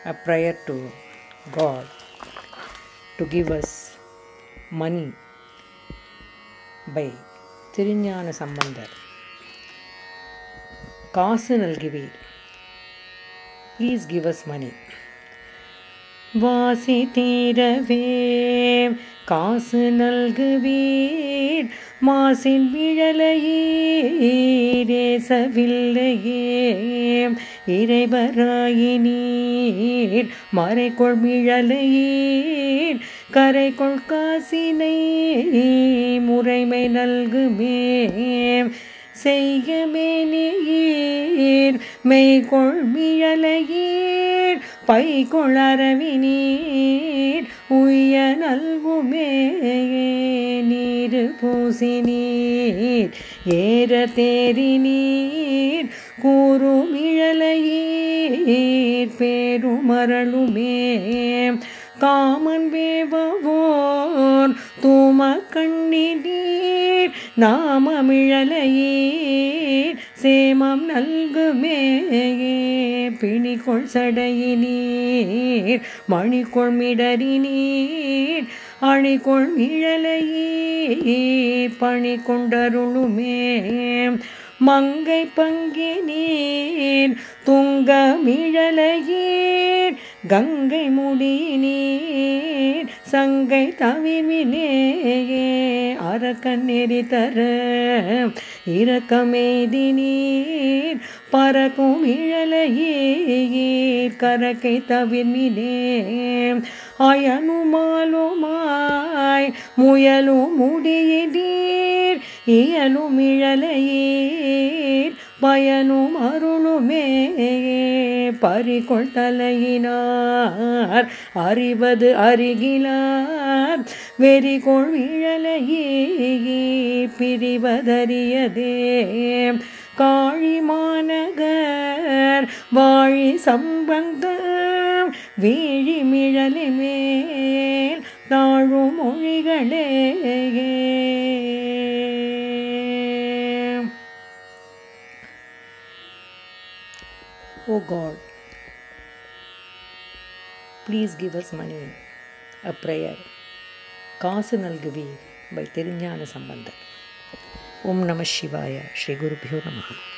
a prayer to God to give us money by Thirugnana Sambandar காசு நல்குவீர் please give us money வாசி தீரவே காசு நல்குவீர் மாசின் விழலையேசவில்லையே இறைவராயினீர் மறைக்கொள் மிழலையீர் கரைக்கொள் காசினை முறைமை நல்குமே செய்யமே நீர் மெய்கொள் மிழலையீர் பைகொள் அரவினீர் உய்ய நல்குமே நீர் பூசி நீர் ஏற தேரி நீர் கூறும் இழலையீர் பேருமரளுமே காமன் வேவோர் தூம கண்ணினீர் நாமமிழலையீர் சேமம் நல்குமே பிணிகொள் சடையினீர் மணிக்கொள் மிடறினீர் அணிகொள் மிழலையீர் பணி கொண்டருளுமே மங்கை பங்கினீர் துங்க மிழலையீர் கங்கை முடியினீர் சங்கை தவிர்வினேயே அரக்கன் நெறி தர இரக்கமெய்தி நீர் பறக்கும் இழலையீர் கரக்கை தவிர்மினே அயனுமாலுமாய் முயலும் முடியினீர் இயலும் இழலையீர் பயனும் அருளுமே பறிகொள் தலையினார் அறிவது அருகிலார் வெறிகொள் இழலையே பிரிவதறியதே காழி மாநகர் வாழி சம்பந்தம் வீழி மிழலி மேல் தாழும் மொழிகளே Oh God, please give us money, a prayer. காசு நல்குவீர் பை திருஞான சம்பந்தர் ஓம் நம சிவாய ஸ்ரீ குருபியோ நம